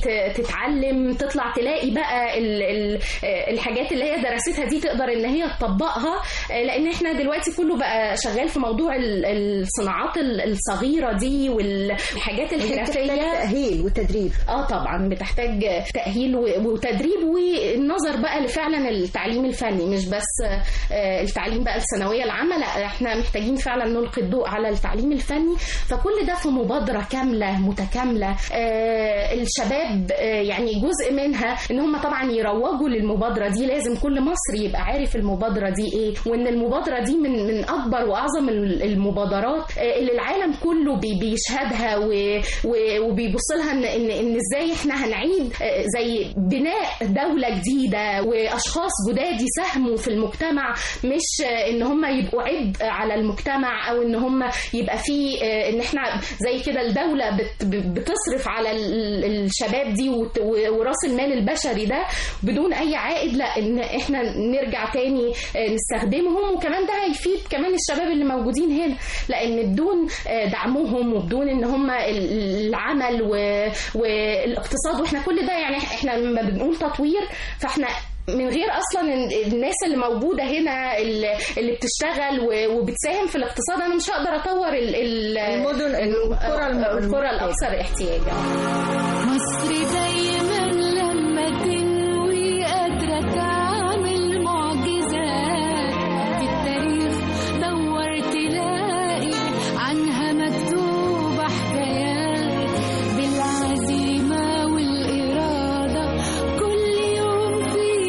ت- تتعلم تطلع تلاقي بقى ال- ال- آه، الحاجات اللي هي درستها دي تقدر ان هي تطبقها آه، لان احنا دلوقتي كله بقى شغال في موضوع ال- الصناعات ال- الصغيره دي والحاجات الحرفيه تأهيل وتدريب اه طبعا بتحتاج تأهيل و- وتدريب والنظر بقى لفعلا التعليم الفني مش بس آه، التعليم بقى الثانوية العامة لا احنا محتاجين فعلا نلقي الضوء على التعليم الفني فكل ده في مبادرة كاملة متكاملة آه، الشباب آه، يعني جزء منها ان هم طبعا يروجوا للمبادرة دي لازم كل مصري يبقى عارف المبادرة دي ايه وان المبادرة دي من من اكبر واعظم ال- المبادرات آه، اللي العالم كله بي- بيشهدها و- و- وبيبص لها ان ان ان ازاي احنا هنعيد آه، زي بناء دولة جديدة واشخاص جداد يساهموا في المجتمع مش آه، ان هم يبقوا عبء على المجتمع او ان هم يبقى في آه، ان احنا زي كده الدولة بت- بتصرف على ال- الشباب دي وت- و- وراس المال البشري ده بدون اي عائد لا ان احنا نرجع تاني آه، نستخدمهم وكمان ده هيفيد كمان الشباب اللي موجودين هنا لان بدون آه، دعمهم وبدون ان هم ال- العمل و- والاقتصاد واحنا كل ده يعني احنا لما بنقول تطوير فاحنا من غير اصلا ال- الناس اللي موجوده هنا اللي اللي بتشتغل و- وبتساهم في الاقتصاد انا مش هقدر اطور ال- ال- المدن القرى الم- القرى الاكثر احتياجا مصر دايما لما تنوي قادرة تعمل معجزات في التاريخ دور تلاقي عنها مكتوبة حكايات بالعزيمة والإرادة كل يوم في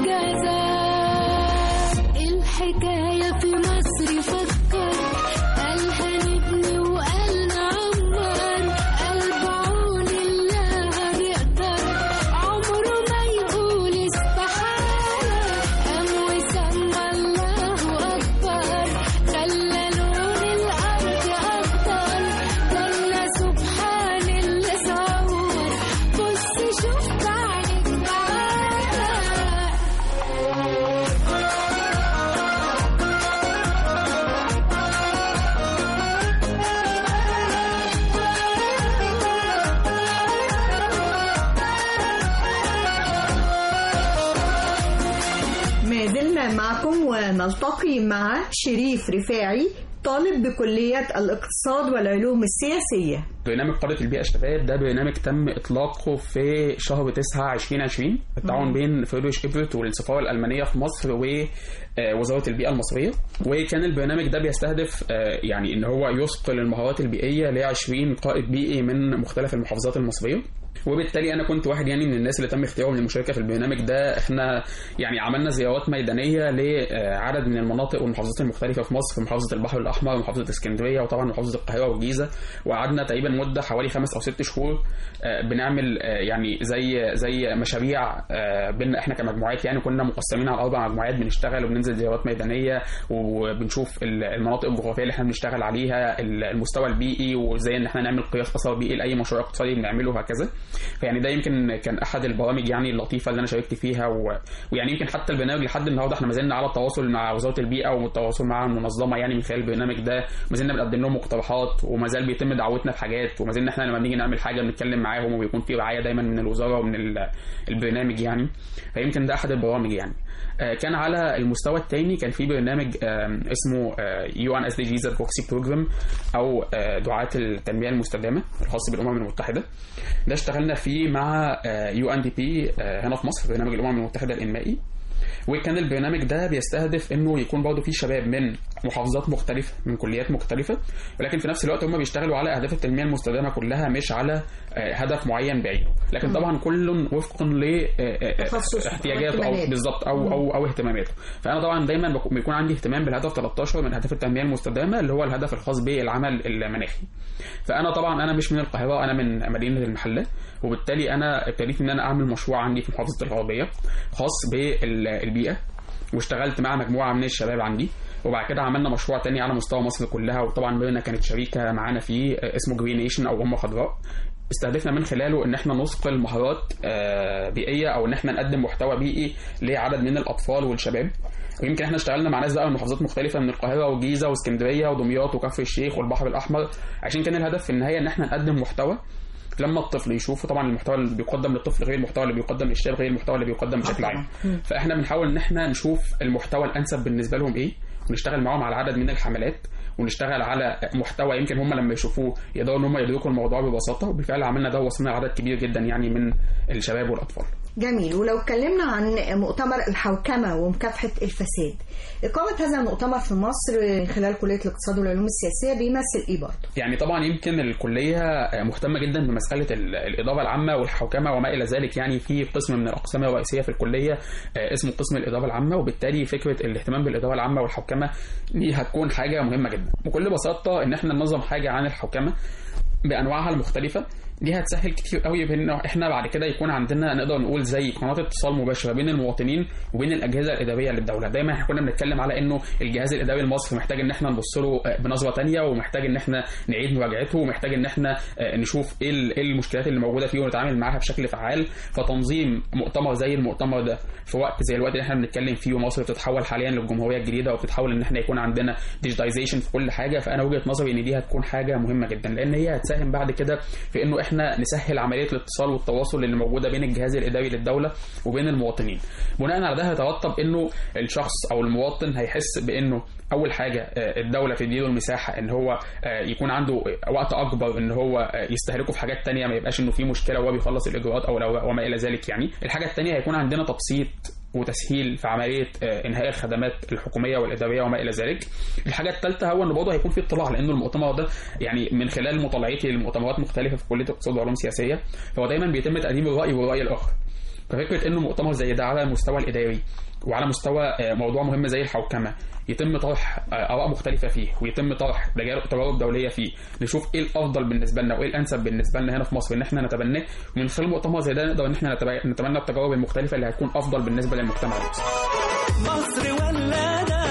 إنجازات الحكاية في مصر فكر قالها نبني وقال نعمر قلب عون الله بيقدر عمره ما يقول استحالة قام وسمى الله أكبر خلى لون الأرض أخضر خلى سبحان اللي صور بص شوف بعينك تعالى ما زلنا معكم ونلتقي مع شريف رفاعي طالب بكلية الاقتصاد والعلوم السياسية برنامج قرية البيئة الشباب ده برنامج تم إطلاقه في شهر 9 2020 بالتعاون بين فريدريش إبرت والسفارة الألمانية في مصر ووزارة البيئة المصرية وكان البرنامج ده بيستهدف آه، يعني إن هو يثقل المهارات البيئية ل 20 قائد بيئي من مختلف المحافظات المصرية وبالتالي انا كنت واحد يعني من الناس اللي تم اختيارهم للمشاركه في البرنامج ده احنا يعني عملنا زيارات ميدانيه لعدد من المناطق والمحافظات المختلفه في مصر محافظه البحر الاحمر ومحافظه اسكندريه وطبعا محافظه القاهره والجيزه وقعدنا تقريبا مده حوالي خمس او ست شهور آه، بنعمل آه، يعني زي زي مشاريع آه، بين احنا كمجموعات يعني كنا مقسمين على اربع مجموعات بنشتغل وبننزل زيارات ميدانيه وبنشوف ال- المناطق الجغرافيه اللي احنا بنشتغل عليها ال- المستوى البيئي وازاي ان احنا نعمل قياس اثر بيئي لاي مشروع اقتصادي بنعمله وهكذا فيعني ده يمكن كان احد البرامج يعني اللطيفه اللي انا شاركت فيها و... ويعني يمكن حتى البرنامج لحد النهارده احنا ما زلنا على التواصل مع وزاره البيئه والتواصل مع المنظمه يعني من خلال البرنامج ده ما زلنا بنقدم لهم مقترحات وما زال بيتم دعوتنا في حاجات وما زلنا احنا لما بنيجي نعمل حاجه بنتكلم معاهم وبيكون في رعايه دايما من الوزاره ومن ال- البرنامج يعني فيمكن ده احد البرامج يعني آه، كان على المستوى الثاني كان في برنامج آم، اسمه يو ان اس دي جيز ادفوكسي بروجرام او آه، دعاة التنميه المستدامه الخاص بالامم المتحده ده اشتغلنا فيه مع يو ان دي بي هنا في مصر برنامج الامم المتحده الانمائي وكان البرنامج ده بيستهدف انه يكون برضه فيه شباب من محافظات مختلفه من كليات مختلفه ولكن في نفس الوقت هم بيشتغلوا على اهداف التنميه المستدامه كلها مش على آه، هدف معين بعينه لكن طبعا كل وفقا تخصص لاحتياجاته او واهتماماته. بالظبط او او او اهتماماته فانا طبعا دايما بكون- بيكون عندي اهتمام بالهدف 13 من اهداف التنميه المستدامه اللي هو الهدف الخاص بالعمل المناخي فانا طبعا انا مش من القاهره انا من مدينه المحله وبالتالي انا ابتديت ان انا اعمل مشروع عندي في محافظه الغربيه خاص بالبيئه واشتغلت مع مجموعه من الشباب عندي وبعد كده عملنا مشروع تاني على مستوى مصر كلها وطبعا بينا كانت شريكه معانا فيه آه، اسمه جرين نيشن او امه خضراء استهدفنا من خلاله ان احنا نثقل مهارات آه، بيئيه او ان احنا نقدم محتوى بيئي لعدد من الاطفال والشباب ويمكن احنا اشتغلنا مع ناس بقى من محافظات مختلفه من القاهره والجيزه واسكندريه ودمياط وكفر الشيخ والبحر الاحمر عشان كان الهدف في النهايه ان احنا نقدم محتوى لما الطفل يشوف طبعا المحتوى اللي بيقدم للطفل غير المحتوى اللي بيقدم للشاب غير المحتوى اللي بيقدم بشكل عام فاحنا بنحاول ان احنا نشوف المحتوى الانسب بالنسبه لهم ايه ونشتغل معاهم على عدد من الحملات ونشتغل على محتوى يمكن هم لما يشوفوه يقدروا ان هم يدركوا الموضوع ببساطه وبالفعل عملنا ده ووصلنا لعدد كبير جدا يعني من الشباب والاطفال جميل ولو اتكلمنا عن مؤتمر الحوكمة ومكافحة الفساد إقامة هذا المؤتمر في مصر خلال كلية الاقتصاد والعلوم السياسية بيمثل إيه برضه؟ يعني طبعا يمكن الكليه مهتمه جدا بمساله ال- الاداره العامه والحوكمه وما الى ذلك يعني في قسم من الاقسام الرئيسيه في الكليه آه، اسمه قسم الاداره العامه وبالتالي فكره الاهتمام بالاداره العامه والحوكمه دي هتكون حاجه مهمه جدا بكل بساطه ان احنا ننظم حاجه عن الحوكمه بانواعها المختلفه دي هتسهل كتير قوي بان احنا بعد كده يكون عندنا نقدر نقول زي قناه اتصال مباشره بين المواطنين وبين الاجهزه الاداريه للدوله دايما احنا كنا بنتكلم على انه الجهاز الاداري المصري محتاج ان احنا نبص له آه، بنظره تانية ومحتاج ان احنا نعيد مراجعته ومحتاج ان احنا آه، نشوف ايه ال- إيه المشكلات اللي موجوده فيه ونتعامل معاها بشكل فعال فتنظيم مؤتمر زي المؤتمر ده في وقت زي الوقت اللي احنا بنتكلم فيه ومصر بتتحول حاليا للجمهوريه الجديده وبتتحول ان احنا يكون عندنا ديجيتايزيشن في كل حاجه فانا وجهه نظري ان دي هتكون حاجه مهمه جدا لان هي هتساهم بعد كده في انه احنا نسهل عمليه الاتصال والتواصل اللي موجوده بين الجهاز الاداري للدوله وبين المواطنين بناء على ده هيترتب انه الشخص او المواطن هيحس بانه اول حاجه آه، الدوله تديله المساحه ان هو آه، يكون عنده وقت اكبر ان هو آه، يستهلكه في حاجات تانية ما يبقاش انه في مشكله وهو بيخلص الاجراءات او لو وما الى ذلك يعني الحاجه التانية هيكون عندنا تبسيط وتسهيل في عمليه آه، انهاء الخدمات الحكوميه والاداريه وما الى ذلك. الحاجه الثالثه هو ان برضه هيكون في اطلاع لانه المؤتمر ده يعني من خلال مطالعتي لمؤتمرات مختلفه في كليه الاقتصاد والعلوم السياسيه فهو دايما بيتم تقديم الراي والراي الاخر. ففكره انه مؤتمر زي ده على المستوى الاداري وعلى مستوى آه، موضوع مهم زي الحوكمه يتم طرح آه، اراء مختلفه فيه ويتم طرح تجارب تجارب دوليه فيه نشوف ايه الافضل بالنسبه لنا وايه الانسب بالنسبه لنا هنا في مصر ان احنا نتبناه ومن خلال مؤتمر زي ده نقدر ان احنا نتبع- نتبنى التجارب المختلفه اللي هتكون افضل بالنسبه للمجتمع المصري مصر ولادة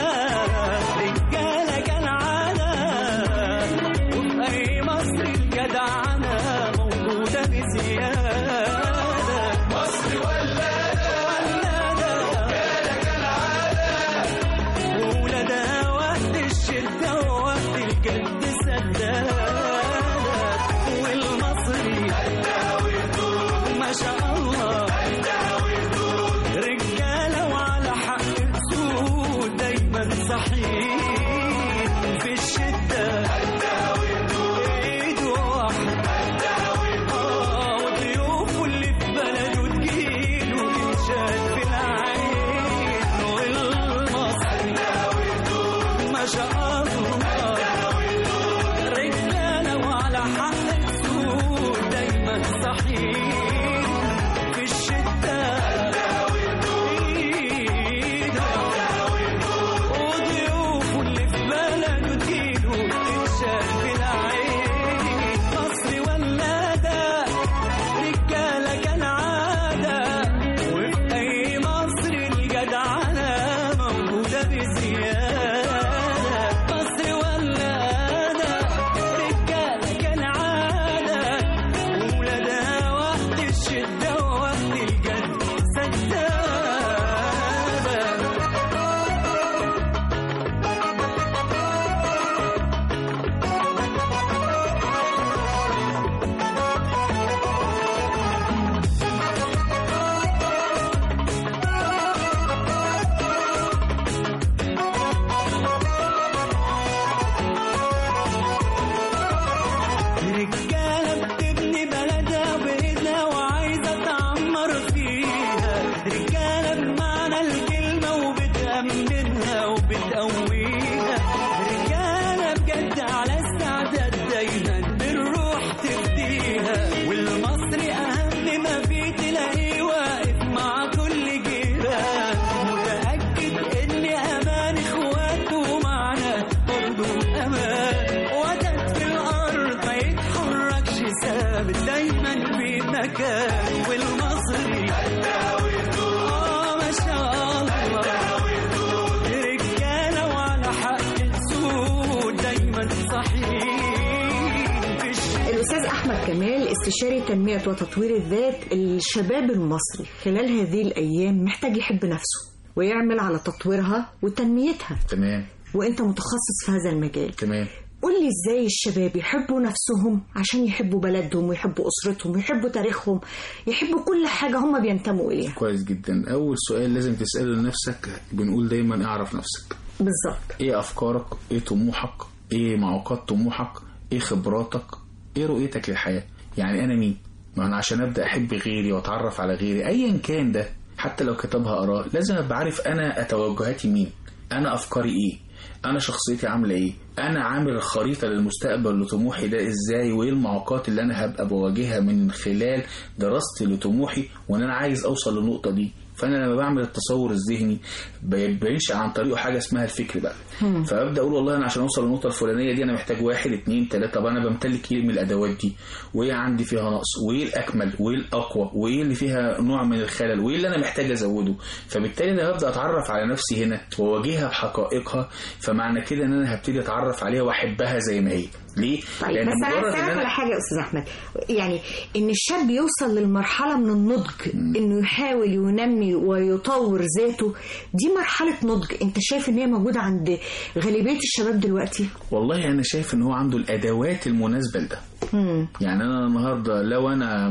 رجالة كالعادة وفي أي مصر الجدعنة موجودة بزيادة مصر ولادة رجالة كالعادة وولادها وقت الشدة ووقت الجد سدادة والمصري ما شاء الله رجالة وعلى حق سود دايما صحيح في الشدة ايد واحدة آه، وضيوفه اللي في بلده تجيله تنشال في العين والمصري ما شاء الله رجالة وعلى حق سود دايما صحيح في الشدة وضيوفه اللي في بلده تجيله تنشال في العين مصر ولادة رجالة كالعادة وفي أي مصر الجدعنة موجودة بزيادة مصر ولادة رجالة كالعادة ولادها وقت الشدة ووقت الجد سدادة رجالة بتبني بلدها بإيدها وعايزة تعمر فيها رجالة بمعنى الكلمة وبتأمنها وبتقويها رجالة بجد على استعداد دايما بالروح تفديها والمصري أهم ما فيه تلاقيه واقف مع كل جيران متأكد إن أمان إخواته معنا برضه أمان وتد في الأرض ما يتحركش ثابت دايما في مكان والمصري آه ما شاء الله رجالة وعلى حق السود دايما صحيح في الشارع الأستاذ أحمد كمال استشاري تنمية وتطوير الذات الشباب المصري خلال هذه الأيام محتاج يحب نفسه ويعمل على تطويرها وتنميتها تمام وأنت متخصص في هذا المجال تمام قول لي ازاي الشباب يحبوا نفسهم عشان يحبوا بلدهم ويحبوا اسرتهم ويحبوا تاريخهم يحبوا كل حاجه هم بينتموا اليها كويس جدا اول سؤال لازم تساله لنفسك بنقول دايما اعرف نفسك بالظبط ايه افكارك ايه طموحك ايه معوقات طموحك ايه خبراتك ايه رؤيتك للحياه يعني انا مين ما انا عشان ابدا احب غيري واتعرف على غيري ايا كان ده حتى لو كتبها اراء لازم ابقى عارف انا توجهاتي مين انا افكاري ايه انا شخصيتي عامله ايه انا عامل خريطه للمستقبل لطموحي ده ازاي وايه المعوقات اللي انا هبقى بواجهها من خلال دراستي لطموحي وان انا عايز اوصل للنقطه دي فانا لما بعمل التصور الذهني بي- بينشا عن طريقه حاجه اسمها الفكر بقى فابدا اقول والله انا عشان اوصل للنقطه الفلانيه دي انا محتاج واحد اتنين تلاته طب انا بمتلك ايه من الادوات دي وايه عندي فيها نقص وايه الاكمل وايه الاقوى وايه اللي فيها نوع من الخلل وايه اللي انا محتاج ازوده فبالتالي انا ببدا اتعرف على نفسي هنا واواجهها بحقائقها فمعنى كده ان انا هبتدي اتعرف عليها واحبها زي ما هي ليه؟ طيب بس انا مجرد عايز إن اسالك على حاجه يا استاذ احمد يعني ان الشاب يوصل للمرحله من النضج انه يحاول ينمي ويطور ذاته دي مرحله نضج انت شايف ان هي موجوده عند غالبيه الشباب دلوقتي والله انا شايف ان هو عنده الادوات المناسبه لده مم. يعني انا النهارده لو انا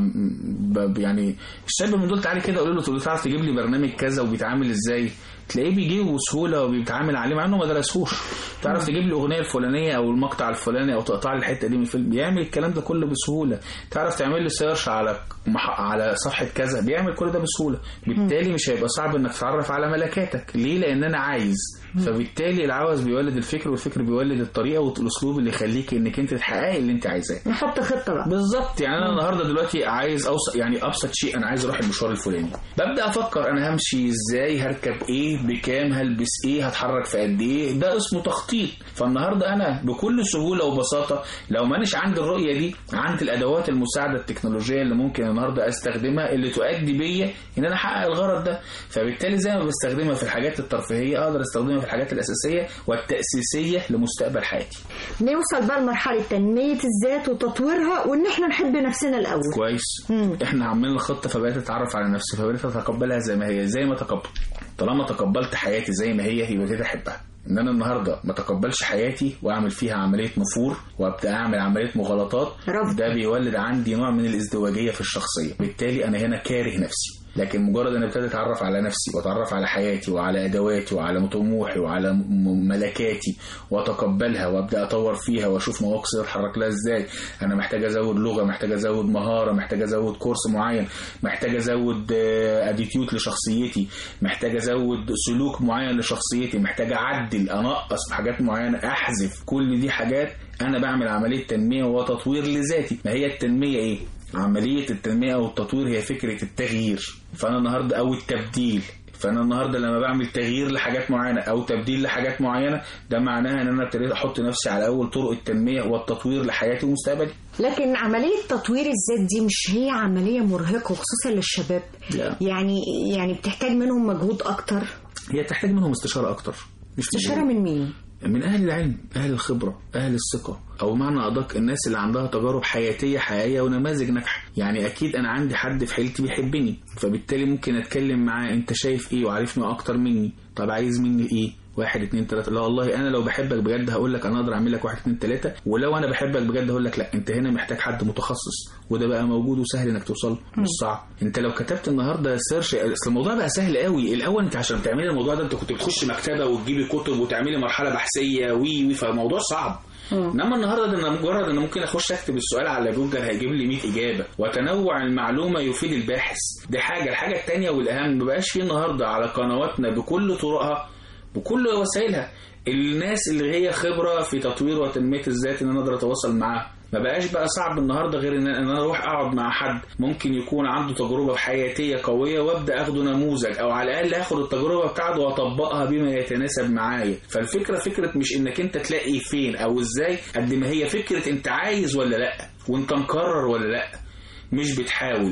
ب- يعني الشاب من دول تعالى كده اقول له تقول له تعرف تجيب لي برنامج كذا وبيتعامل ازاي تلاقيه بيجيبه بسهوله وبيتعامل عليه مع انه ما درسهوش تعرف تجيب لي الاغنيه الفلانيه او المقطع الفلاني او تقطع لي الحته دي من الفيلم بيعمل الكلام ده كله بسهوله تعرف تعمل لي سيرش على مح- على صفحه كذا بيعمل كل ده بسهوله بالتالي مش هيبقى صعب انك تتعرف على ملكاتك ليه لان انا عايز فبالتالي العوز بيولد الفكر والفكر بيولد الطريقه والاسلوب اللي يخليك انك انت تحققي اللي انت عايزاه نحط خطه بقى بالظبط يعني انا النهارده دلوقتي عايز اوصل يعني ابسط شيء انا عايز اروح المشوار الفلاني ببدا افكر انا همشي ازاي هركب ايه بكام هلبس ايه هتحرك في قد ايه ده اسمه تخطيط فالنهارده انا بكل سهوله وبساطه لو مانيش عندي الرؤيه دي عندي الادوات المساعده التكنولوجيه اللي ممكن النهارده استخدمها اللي تؤدي بيا ان انا احقق الغرض ده فبالتالي زي ما بستخدمها في الحاجات الترفيهيه اقدر استخدمها في الحاجات الاساسيه والتاسيسيه لمستقبل حياتي نوصل بقى لمرحله تنميه الذات وتطويرها وان احنا نحب نفسنا الاول كويس مم. احنا عاملين الخطه فبقيت اتعرف على نفسي فبقيت اتقبلها زي ما هي زي ما تقبل طالما تقبلت حياتي زي ما هي يبقى كده احبها ان انا النهارده ما تقبلش حياتي واعمل فيها عمليه نفور وابدا اعمل عمليه مغالطات رفض. ده بيولد عندي نوع من الازدواجيه في الشخصيه بالتالي انا هنا كاره نفسي لكن مجرد ان ابتدي اتعرف على نفسي واتعرف على حياتي وعلى ادواتي وعلى طموحي وعلى م- ملكاتي واتقبلها وابدا اطور فيها واشوف مواقفي اتحرك لها ازاي انا محتاج ازود لغه محتاج ازود مهاره محتاج ازود كورس معين محتاج ازود اديتيود لشخصيتي محتاج ازود سلوك معين لشخصيتي محتاج اعدل انقص في حاجات معينه احذف كل دي حاجات انا بعمل عمليه تنميه وتطوير لذاتي ما هي التنميه ايه عمليه التنميه او التطوير هي فكره التغيير فانا النهارده او التبديل فانا النهارده لما بعمل تغيير لحاجات معينه او تبديل لحاجات معينه ده معناها ان انا ابتديت احط نفسي على اول طرق التنميه والتطوير لحياتي ومستقبلي لكن عملية تطوير الذات دي مش هي عملية مرهقة خصوصا للشباب لا. يعني يعني بتحتاج منهم مجهود أكتر هي تحتاج منهم استشاره اكتر مش استشارة من مين؟ من اهل العلم اهل الخبره اهل الثقه او معنى ادق الناس اللي عندها تجارب حياتيه حقيقيه ونماذج ناجحه يعني اكيد انا عندي حد في حيلتي بيحبني فبالتالي ممكن اتكلم معاه انت شايف ايه وعارفني اكتر مني طب عايز مني ايه واحد اتنين تلاته لا والله انا لو بحبك بجد هقول لك انا اقدر اعمل لك واحد اتنين تلاته ولو انا بحبك بجد هقول لك لا انت هنا محتاج حد متخصص وده بقى موجود وسهل انك توصل مش صعب انت لو كتبت النهارده سيرش اصل الموضوع بقى سهل قوي الاول انت عشان تعملي الموضوع ده انت كنت بتخش مكتبه وتجيبي كتب وتعملي مرحله بحثيه وي وي فالموضوع صعب انما النهارده ده انا مجرد ان ممكن اخش اكتب السؤال على جوجل هيجيب لي 100 اجابه وتنوع المعلومه يفيد الباحث دي حاجه الحاجه الثانيه والاهم ما بقاش في النهارده على قنواتنا بكل طرقها بكل وسائلها الناس اللي هي خبره في تطوير وتنميه الذات ان انا اقدر اتواصل معاها ما بقاش بقى صعب النهارده غير ان ان انا اروح اقعد مع حد ممكن يكون عنده تجربه حياتيه قويه وابدا اخده نموذج او على الاقل اخد التجربه بتاعته واطبقها بما يتناسب معايا فالفكره فكره مش انك انت تلاقي فين او ازاي قد ما هي فكره انت عايز ولا لا وانت مقرر ولا لا مش بتحاول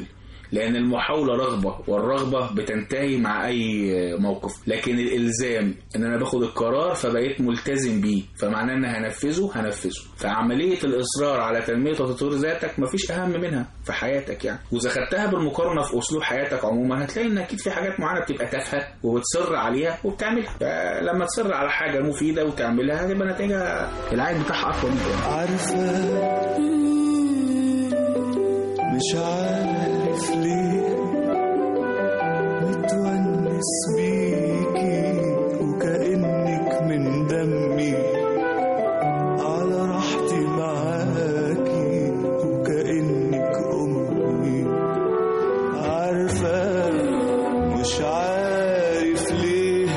لان المحاوله رغبه والرغبه بتنتهي مع اي موقف لكن الالزام ان انا باخد القرار فبقيت ملتزم بيه فمعناه ان هنفذه هنفذه فعمليه الاصرار على تنميه وتطوير ذاتك مفيش اهم منها في حياتك يعني واذا خدتها بالمقارنه في اسلوب حياتك عموما هتلاقي ان اكيد في حاجات معينه بتبقى تافهه وبتصر عليها وبتعملها فلما تصر على حاجه مفيده وتعملها هتبقى نتيجه العائد بتاعها اقوى جدا عارفة مش عارف ليه متونس بيكي وكأنك من دمي على راحتي معاكي وكأنك أمي عارفة مش عارف ليه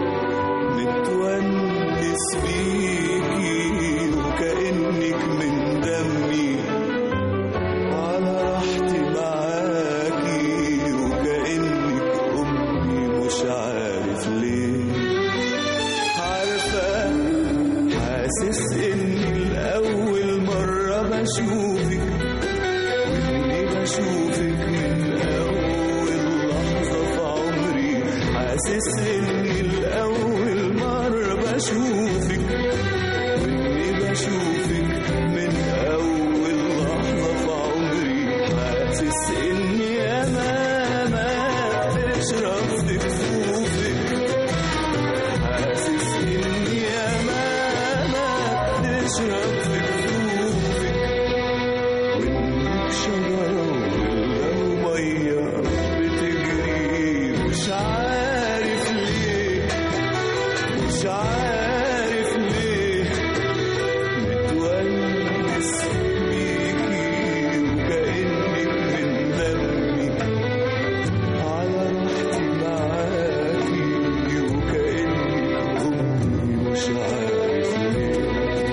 متونس بيكي وكأنك من دمي على راحتي معاكي وكأنك أمي مش عارف ليه عارفة حاسس إني لأول مرة بشوفك وإني بشوفك من أول لحظة في عمري حاسس إني لأول مرة بشوفك وإني بشوفك من أول لحظة في عمري حاسس إني أمامك تشرب في كفوفك حاسس إني أمامك تشرب في كفوفك وإنك شجرة ولا مية بتجري مش عارف ليه مش عارف ليه متونس بيكي وكأنك من دمي على راحتي معاكي وكأنك أمي مش عارف ليه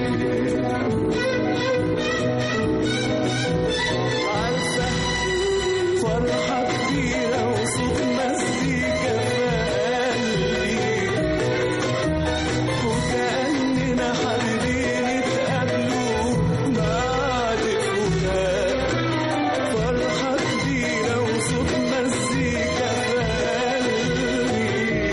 عارفة فرحة كبيرة وصوت مزيكا في قلبي وكأننا حابين نتقابلوا بعد فراق فرحة كبيرة وصوت مزيكا في قلبي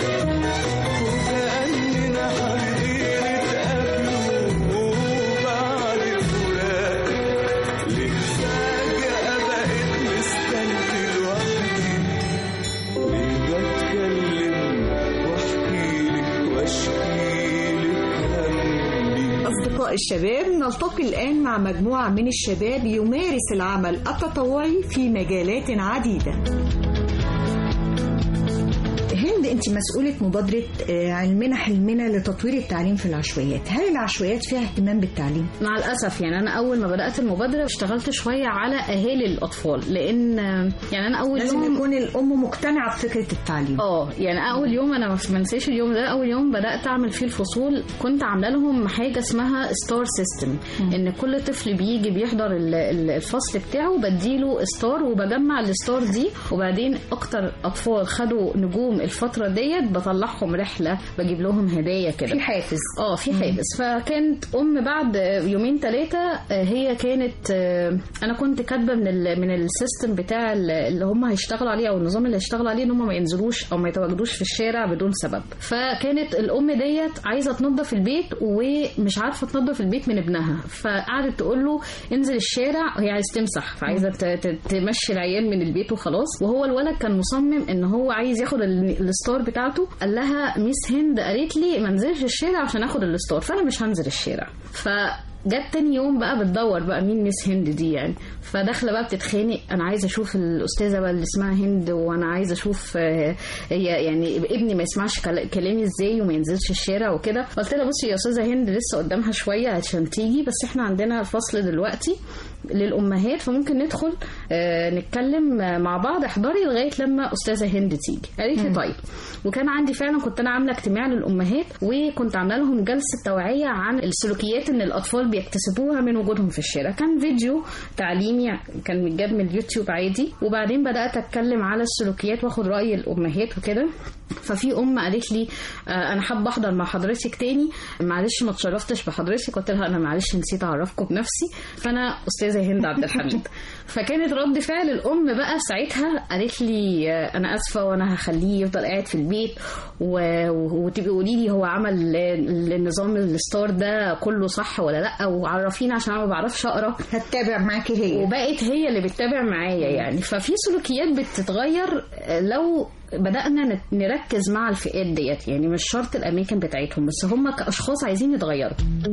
وكأننا حابين نتقابلوا بعد فراق ليه فجأة بقيت مستني لوحدي ليه بتكلم واحكيلك واشكيلك همي أصدقاء الشباب نلتقي الآن مع مجموعة من الشباب يمارس العمل التطوعي في مجالات عديدة هند انت مسؤولة مبادرة آه، المنح المنى لتطوير التعليم في العشوائيات هل العشوائيات فيها اهتمام بالتعليم؟ مع الاسف يعني انا اول ما بدات المبادره اشتغلت شويه على اهالي الاطفال لان يعني انا اول لازم يوم يكون الأم مقتنعة بفكرة التعليم اه يعني اول يوم انا ما انساش اليوم ده اول يوم بدات اعمل فيه الفصول كنت عامله لهم حاجه اسمها ستار سيستم ان كل طفل بيجي بيحضر ال- ال- الفصل بتاعه بديله ستار وبجمع الستار دي وبعدين اكتر اطفال خدوا نجوم الفتره ديت بطلعهم رحله بجيب لهم هدايا كده في حافز اه في حافز فكانت ام بعد يومين ثلاثه هي كانت آه، انا كنت كاتبه من ال من السيستم بتاع ال- اللي هم هيشتغلوا عليه او النظام اللي هيشتغلوا عليه ان هم ما ينزلوش او ما يتواجدوش في الشارع بدون سبب فكانت الام ديت عايزه تنظف البيت ومش عارفه تنظف البيت من ابنها فقعدت تقول له انزل الشارع هي عايز تمسح فعايزه ت- ت- تمشي العيال من البيت وخلاص وهو الولد كان مصمم ان هو عايز ياخد ال- الستار بتاعته قال لها ميس هند قالت لي ما انزلش الشارع عشان اخد الستار فانا مش هنزل الشارع ف جت تاني يوم بقى بتدور بقى مين ميس هند دي يعني فداخله بقى بتتخانق انا عايزه اشوف الاستاذه بقى اللي اسمها هند وانا عايزه اشوف آه، هي يعني ابني ما يسمعش كلا- كلامي ازاي وما ينزلش الشارع وكده قلت لها بصي يا استاذه هند لسه قدامها شويه عشان تيجي بس احنا عندنا فصل دلوقتي للامهات فممكن ندخل آه، نتكلم آه، مع بعض احضري لغايه لما استاذه هند تيجي قالت لي طيب وكان عندي فعلا كنت انا عامله اجتماع للامهات وكنت عامله لهم جلسه توعيه عن السلوكيات ان الاطفال بيكتسبوها من وجودهم في الشارع كان فيديو تعليمي كان متجاب من اليوتيوب عادي وبعدين بدات اتكلم على السلوكيات واخد راي الامهات وكده ففي ام قالت لي آه، انا حابه احضر مع حضرتك تاني معلش ما اتشرفتش بحضرتك قلت لها انا معلش نسيت اعرفكم بنفسي فانا استاذه هند عبد الحميد فكانت رد فعل الام بقى ساعتها قالت لي آه، انا اسفه وانا هخليه يفضل قاعد في البيت و- و- وتبقي قولي لي هو عمل ال- النظام الستار ده كله صح ولا لا وعرفيني عشان انا ما بعرفش اقرا هتتابع معاكي هي وبقت هي اللي بتتابع معايا يعني ففي سلوكيات بتتغير لو بدأنا نت- نركز مع الفئات ديت يعني مش شرط الأماكن بتاعتهم بس هم كأشخاص عايزين يتغيروا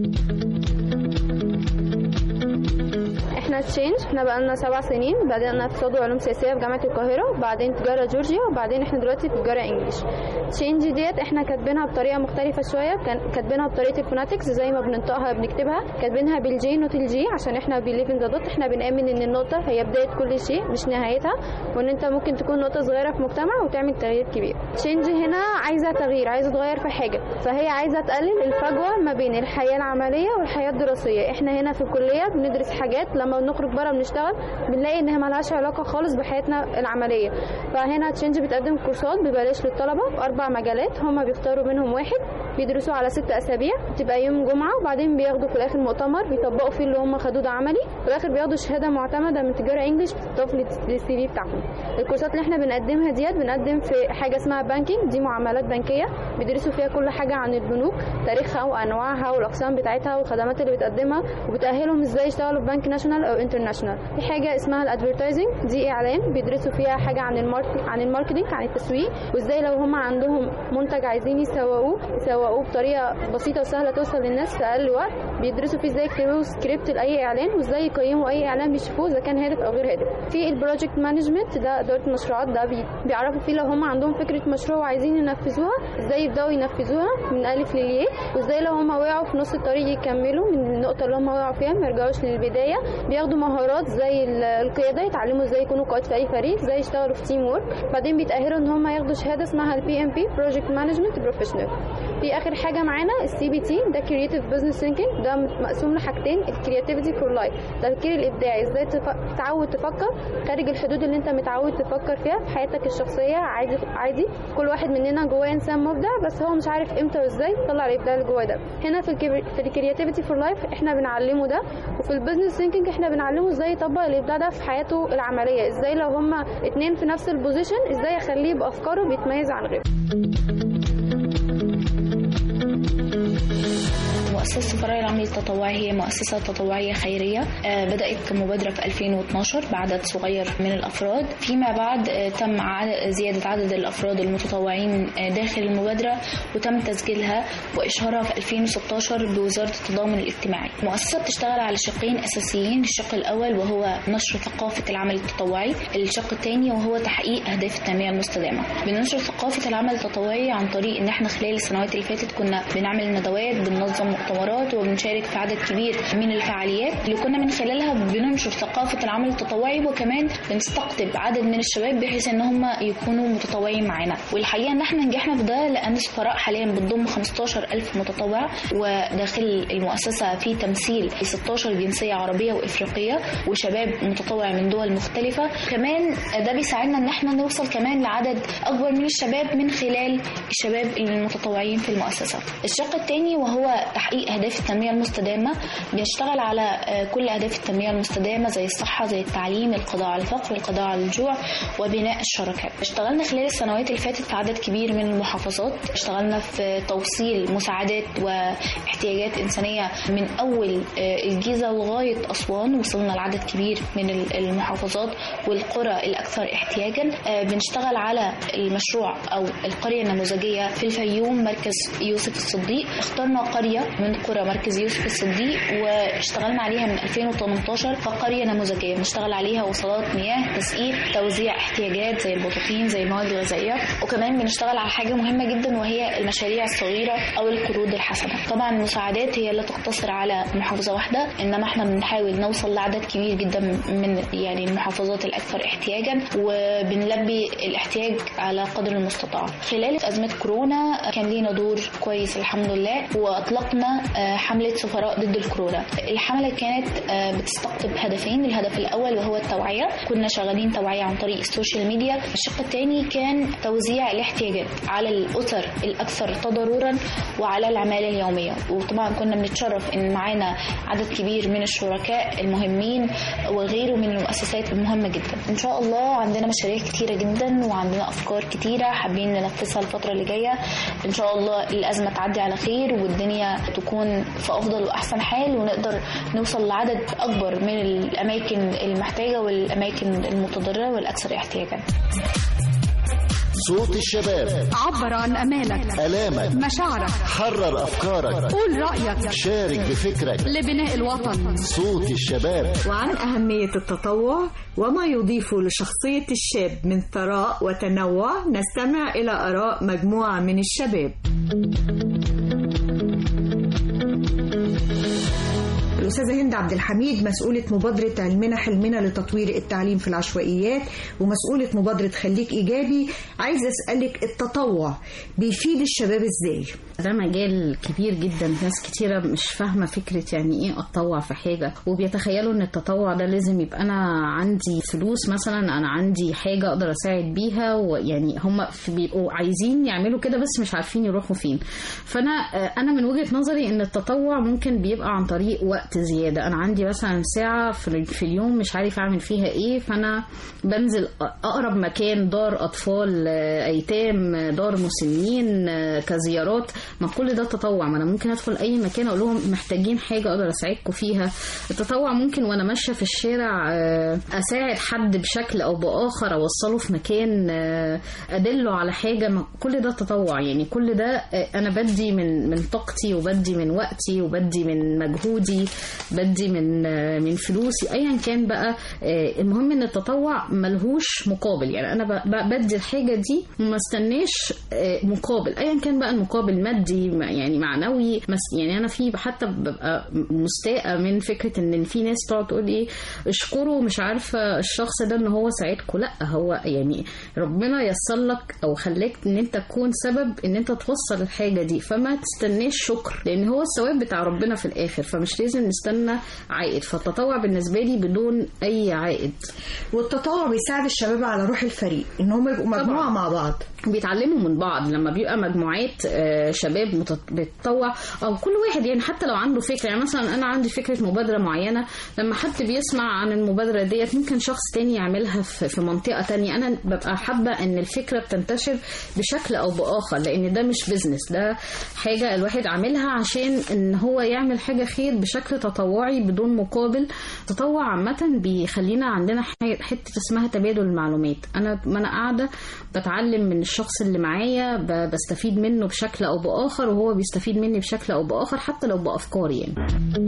احنا تشينج احنا بقالنا سبع سنين بدأنا اقتصاد وعلوم سياسية في جامعة القاهرة وبعدين تجارة جورجيا وبعدين احنا دلوقتي في تجارة انجليش تشينج ديت احنا كاتبينها بطريقة مختلفة شوية كان كاتبينها بطريقة الفوناتكس زي ما بننطقها بنكتبها كاتبينها بالجي نوت الجي عشان احنا بنليف ان ذا دوت احنا بنآمن ان النقطة هي بداية كل شيء مش نهايتها وان انت ممكن تكون نقطة صغيرة في مجتمع وتعمل تغيير كبير تشينج هنا عايزة تغيير عايزة تغير في حاجة فهي عايزة تقلل الفجوة ما بين الحياة العملية والحياة الدراسية احنا هنا في الكلية بندرس حاجات لما بنخرج بره بنشتغل بنلاقي انها ملهاش علاقة خالص بحياتنا العملية فهنا تشينج بتقدم كورسات ببلاش للطلبة في أربع مجالات هم بيختاروا منهم واحد بيدرسوا على ست أسابيع بتبقى يوم جمعة وبعدين بياخدوا في الآخر مؤتمر بيطبقوا فيه اللي هم خدوه ده عملي في الآخر بياخدوا شهادة معتمدة من تجارة انجلش بتضاف للسي في بتاعهم الكورسات اللي احنا بنقدمها ديت بنقدم في حاجة اسمها بانكينج دي معاملات بنكية بيدرسوا فيها كل حاجة عن البنوك تاريخها وأنواعها والأقسام بتاعتها والخدمات اللي بتقدمها وبتأهلهم ازاي يشتغلوا في بنك ناشونال أو انترناشونال في حاجة اسمها الادفرتايزنج دي إعلان بيدرسوا فيها حاجة عن المارك عن الماركتينج عن التسويق وازاي لو هم عندهم منتج عايزين يسوقوه يسوقوه بطريقة بسيطة وسهلة توصل للناس في أقل وقت بيدرسوا فيه ازاي يكتبوا سكريبت لأي إعلان وازاي يقيموا أي إعلان بيشوفوه إذا كان هادف أو غير هادف في البروجكت مانجمنت ده إدارة المشروعات ده بي- بيعرفوا فيه لو هم عندهم فكرة مشروع وعايزين ينفذوها ازاي يبدأوا ينفذوها من ألف للياء وازاي لو هم وقعوا في نص الطريق يكملوا من النقطة اللي هم وقعوا فيها ما يرجعوش للبداية بياخدوا مهارات زي ال- القيادة يتعلموا ازاي يكونوا قائد في أي فريق ازاي يشتغلوا في تيم وورك بعدين بيتأهلوا ان هم ياخدوا شهادة اسمها البي ام بي بروجكت مانجمنت بروفيشنال في اخر حاجه معانا السي بي تي ده كرييتيف بزنس ثينكينج ده مقسوم لحاجتين الكرياتيفيتي فور لايف التفكير الابداعي ازاي تف- تتعود تفكر خارج الحدود اللي انت متعود تفكر فيها في حياتك الشخصيه عادي عادي كل واحد مننا جواه انسان مبدع بس هو مش عارف امتى وازاي يطلع الابداع اللي جواه ده هنا في الكبر... في الكرياتيفيتي فور لايف احنا بنعلمه ده وفي البزنس ثينكينج احنا بنعلمه ازاي يطبق الابداع ده في حياته العمليه ازاي لو هما اتنين في نفس البوزيشن ازاي اخليه بافكاره بيتميز عن غيره مؤسسة فرع العمل التطوعي هي مؤسسة تطوعية خيرية آه، بدأت كمبادرة في 2012 بعدد صغير من الأفراد فيما بعد آه، تم عدد- زيادة عدد الأفراد المتطوعين آه، داخل المبادرة وتم تسجيلها وإشهارها في 2016 بوزارة التضامن الاجتماعي المؤسسة بتشتغل على شقين أساسيين الشق الأول وهو نشر ثقافة العمل التطوعي الشق الثاني وهو تحقيق أهداف التنمية المستدامة بننشر ثقافة العمل التطوعي عن طريق إن احنا خلال السنوات اللي فاتت كنا بنعمل ندوات بننظم مؤتمرات وبنشارك في عدد كبير من الفعاليات اللي كنا من خلالها بننشر ثقافة العمل التطوعي وكمان بنستقطب عدد من الشباب بحيث ان هم يكونوا متطوعين معانا والحقيقة ان احنا نجحنا في ده لان السفراء حاليا بتضم 15 ألف متطوع وداخل المؤسسة في تمثيل ل 16 جنسية عربية وإفريقية وشباب متطوع من دول مختلفة كمان ده بيساعدنا ان احنا نوصل كمان لعدد اكبر من الشباب من خلال الشباب المتطوعين في المؤسسة الشق الثاني وهو تحقيق أهداف التنمية المستدامة بيشتغل على آه، كل أهداف التنمية المستدامة زي الصحة زي التعليم القضاء على الفقر القضاء على الجوع وبناء الشراكات اشتغلنا خلال السنوات اللي فاتت في عدد كبير من المحافظات اشتغلنا في توصيل مساعدات واحتياجات إنسانية من أول آه، الجيزة لغاية أسوان وصلنا لعدد كبير من ال- المحافظات والقرى الأكثر احتياجا آه، بنشتغل على المشروع أو القرية النموذجية في الفيوم مركز يوسف الصديق اخترنا قرية من قرى مركز يوسف الصديق واشتغلنا عليها من 2018 كقرية نموذجية بنشتغل عليها وصلات مياه تسقيط توزيع احتياجات زي البطاطين زي المواد الغذائية وكمان بنشتغل على حاجة مهمة جدا وهي المشاريع الصغيرة أو القروض الحسنة طبعا المساعدات هي لا تقتصر على محافظة واحدة إنما احنا بنحاول نوصل لعدد كبير جدا من يعني المحافظات الأكثر احتياجا وبنلبي الاحتياج على قدر المستطاع خلال أزمة كورونا كان لينا دور كويس الحمد لله وأطلقنا آه، حملة سفراء ضد الكورونا الحملة كانت آه، بتستقطب هدفين الهدف الأول وهو التوعية كنا شغالين توعية عن طريق السوشيال ميديا الشق الثاني كان توزيع الاحتياجات على الأسر الأكثر تضررا وعلى العمالة اليومية وطبعا كنا بنتشرف إن معانا عدد كبير من الشركاء المهمين وغيره من المؤسسات المهمة جدا إن شاء الله عندنا مشاريع كتيرة جدا وعندنا أفكار كتيرة حابين ننفذها الفترة اللي جاية إن شاء الله الأزمة تعدي على خير والدنيا تكون في أفضل وأحسن حال ونقدر نوصل لعدد أكبر من الأماكن المحتاجة والأماكن المتضررة والأكثر احتياجا صوت الشباب عبر عن أمالك آلامك مشاعرك حرر أفكارك قول رأيك شارك بفكرك لبناء الوطن صوت الشباب وعن أهمية التطوع وما يضيفه لشخصية الشاب من ثراء وتنوع نستمع إلى آراء مجموعة من الشباب الأستاذة هند عبد الحميد مسؤولة مبادرة المنح المنى لتطوير التعليم في العشوائيات ومسؤولة مبادرة خليك إيجابي عايزة أسألك التطوع بيفيد الشباب إزاي؟ ده مجال كبير جدا ناس كتيرة مش فاهمة فكرة يعني ايه اتطوع في حاجة وبيتخيلوا ان التطوع ده لازم يبقى انا عندي فلوس مثلا انا عندي حاجة اقدر اساعد بيها ويعني هم بيبقوا عايزين يعملوا كده بس مش عارفين يروحوا فين فانا آه، انا من وجهة نظري ان التطوع ممكن بيبقى عن طريق وقت زيادة انا عندي مثلا ساعة في في اليوم مش عارف اعمل فيها ايه فانا بنزل اقرب مكان دار اطفال آه، ايتام آه، دار مسنين آه، كزيارات ما كل ده تطوع ما انا ممكن ادخل اي مكان اقول لهم محتاجين حاجه اقدر اساعدكم فيها التطوع ممكن وانا ماشيه في الشارع آه، اساعد حد بشكل او باخر اوصله في مكان آه، ادله على حاجه ما كل ده تطوع يعني كل ده آه، انا بدي من من طاقتي وبدي من وقتي وبدي من مجهودي بدي من آه، من فلوسي ايا كان بقى آه، المهم ان التطوع ملهوش مقابل يعني انا ب- ب- بدي الحاجه دي وما استناش آه، مقابل ايا كان بقى المقابل مادي م- يعني معنوي مس- يعني انا في حتى ببقى مستاءه من فكره ان في ناس تقعد تقول ايه اشكروا مش عارفه الشخص ده ان هو ساعدكم لا هو يعني ربنا يسر لك او خلاك ان انت تكون سبب ان انت توصل الحاجه دي فما تستناش شكر لان هو الثواب بتاع ربنا في الاخر فمش لازم نستنى عائد فالتطوع بالنسبه لي بدون اي عائد والتطوع بيساعد الشباب على روح الفريق ان هم يبقوا مجموعه مع بعض بيتعلموا من بعض لما بيبقى مجموعات آه، شباب متط- بتطوع او كل واحد يعني حتى لو عنده فكره يعني مثلا انا عندي فكره مبادره معينه لما حد بيسمع عن المبادره ديت ممكن شخص تاني يعملها في في منطقه تانية انا ببقى حابه ان الفكره بتنتشر بشكل او باخر لان ده مش بيزنس ده حاجه الواحد عاملها عشان ان هو يعمل حاجه خير بشكل تطوعي بدون مقابل التطوع عامه بيخلينا عندنا ح- حته اسمها تبادل المعلومات انا ما انا قاعده بتعلم من الشخص اللي معايا ب- بستفيد منه بشكل او باخر وهو بيستفيد مني بشكل او باخر حتى لو بافكاري يعني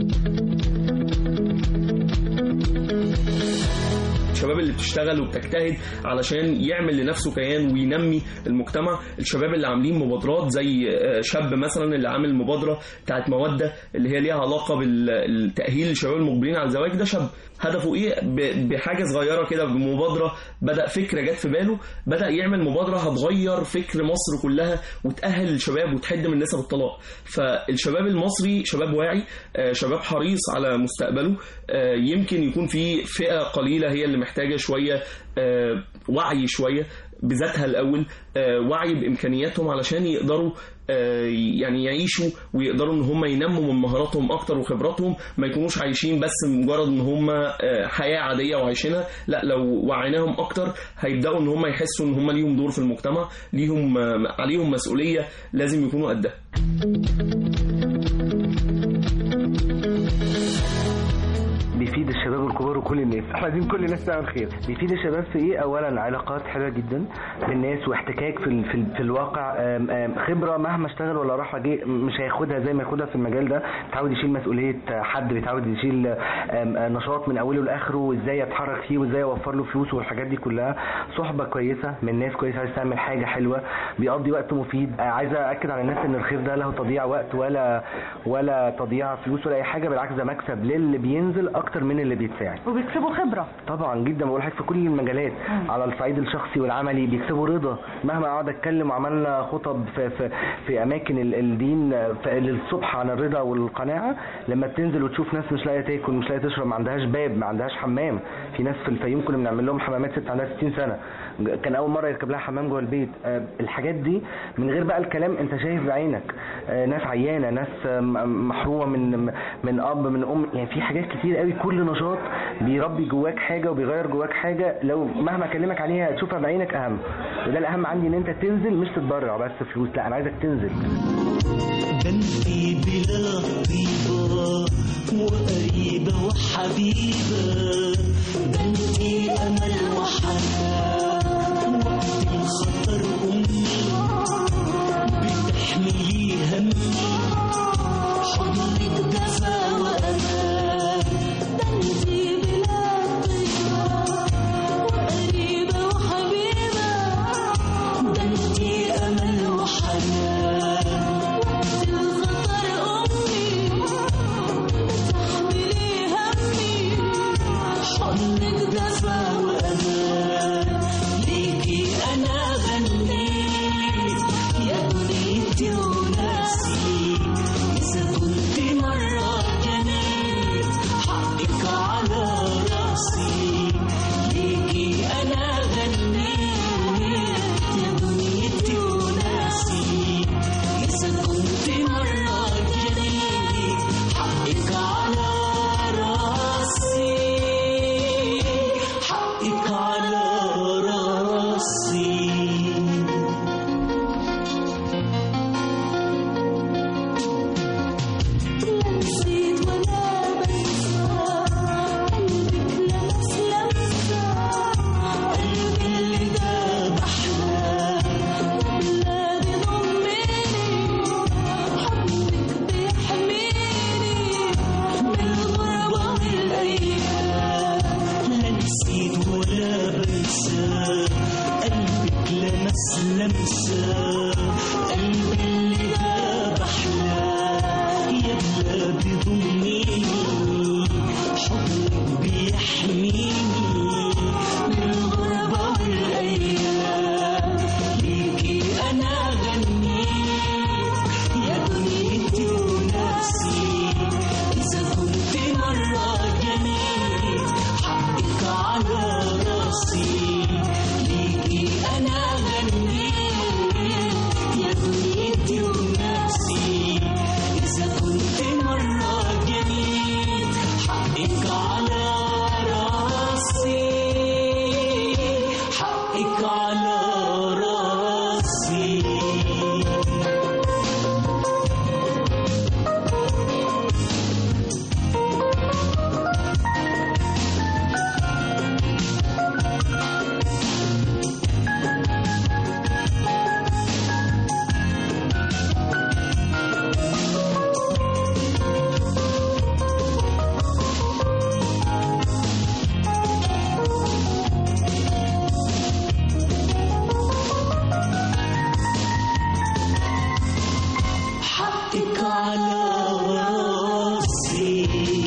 الشباب اللي بتشتغل وبتجتهد علشان يعمل لنفسه كيان وينمي المجتمع الشباب اللي عاملين مبادرات زي آه، شاب مثلا اللي عامل مبادرة بتاعت مودة اللي هي ليها علاقة بالتأهيل الشباب المقبلين على الزواج ده شاب هدفه ايه ب- بحاجة صغيرة كده بمبادرة بدأ فكرة جت في باله بدأ يعمل مبادرة هتغير فكر مصر كلها وتأهل الشباب وتحد من نسب الطلاق فالشباب المصري شباب واعي آه، شباب حريص على مستقبله آه، يمكن يكون في فئة قليلة هي اللي محتاجة شوية آه، وعي شوية بذاتها الأول آه، وعي بإمكانياتهم علشان يقدروا آه، يعني يعيشوا ويقدروا ان هم ينموا من مهاراتهم اكتر وخبراتهم ما يكونوش عايشين بس مجرد ان هم آه، حياه عاديه وعايشينها لا لو وعيناهم اكتر هيبداوا ان هم يحسوا ان هم ليهم دور في المجتمع ليهم آه، عليهم مسؤوليه لازم يكونوا قدها بيفيد الشباب الكبار وكل الناس احنا عايزين كل الناس تعمل خير بيفيد الشباب في ايه اولا علاقات حلوه جدا بالناس واحتكاك في ال... في, ال... في الواقع أم... أم... خبره مهما اشتغل ولا راح جه مش هياخدها زي ما ياخدها في المجال ده بيتعود يشيل مسؤوليه حد بيتعود يشيل أم... نشاط من اوله لاخره وازاي يتحرك فيه وازاي اوفر له فلوس والحاجات دي كلها صحبه كويسه من ناس كويسه عايز تعمل حاجه حلوه بيقضي وقت مفيد آه، عايز ااكد على الناس ان الخير ده له تضييع وقت ولا ولا تضييع فلوس ولا اي حاجه بالعكس ده مكسب للي بينزل اكتر من من اللي بيتساعد وبيكسبوا خبره طبعا جدا بقول لحضرتك في كل المجالات على الصعيد الشخصي والعملي بيكسبوا رضا مهما اقعد اتكلم وعملنا خطب في في, في اماكن ال- الدين في- للصبح عن الرضا والقناعه لما بتنزل وتشوف ناس مش لاقيه تاكل مش لاقيه تشرب ما عندهاش باب ما عندهاش حمام في ناس في الفيوم كنا بنعمل لهم حمامات ست عندها 60 سنه كان اول مره يركب لها حمام جوه البيت آه، الحاجات دي من غير بقى الكلام انت شايف بعينك آه، ناس عيانه ناس آه، م- محرومه من من اب من ام يعني في حاجات كتير قوي كل نشاط بيربي جواك حاجه وبيغير جواك حاجه لو مهما اكلمك عليها تشوفها بعينك اهم وده الاهم عندي ان انت تنزل مش تتبرع بس فلوس لا انا عايزك تنزل في بلاد طيبة وقريبة وحبيبة ده انتي أمل وحنان وقت الخطر أمي بتحملي همي حضنك دفا وأمان ده انتي بلاد طيبة وقريبة وحبيبة ده انتي أمل وحنان وقت الخطر أمي بتحملي همي حضنك دفا وأمان ليكي أنا غنيت يا بنيتي وناسي إذا كنت مرة جنيت حقك على راسي ليكي أنا غنيت يا بنيتي وناسي إذا كنت مرة جنيت حقك على راسي حقك على راسي نسيت ولا بنسى قلبك لمس لمسة قلبي اللي داب أحلام وبلادي ضميني حبك بيحميني من الغربة والأيام لا نسيت ولا بنسى قلبك لمس لمسة قلبي اللي داب أحلام يا بلادي ضميني حضنك بيحميني من الغربة والأيام ليكي أنا غنيت يا دنيتي وناسي إذا كنت مرة جنيت حقك على راسي ليكي أنا غنيت يا دنيتي وناسي إذا كنت مرة جنيت حقك على راسي حقك على راسي حقك على راسي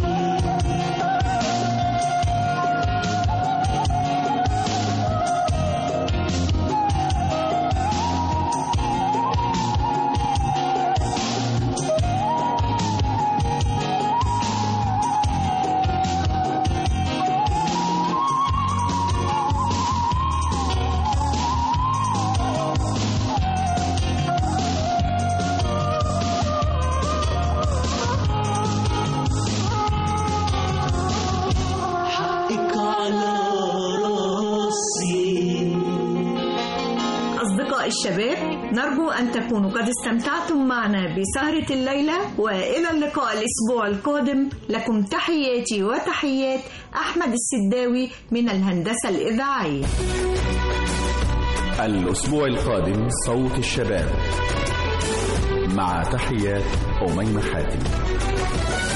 حقك على راسي أصدقاء الشباب نرجو أن تكونوا قد استمتعتم معنا بسهرة الليلة وإلى اللقاء الأسبوع القادم لكم تحياتي وتحيات أحمد السداوي من الهندسة الإذاعية الأسبوع القادم صوت الشباب مع تحيات أميمة حاتم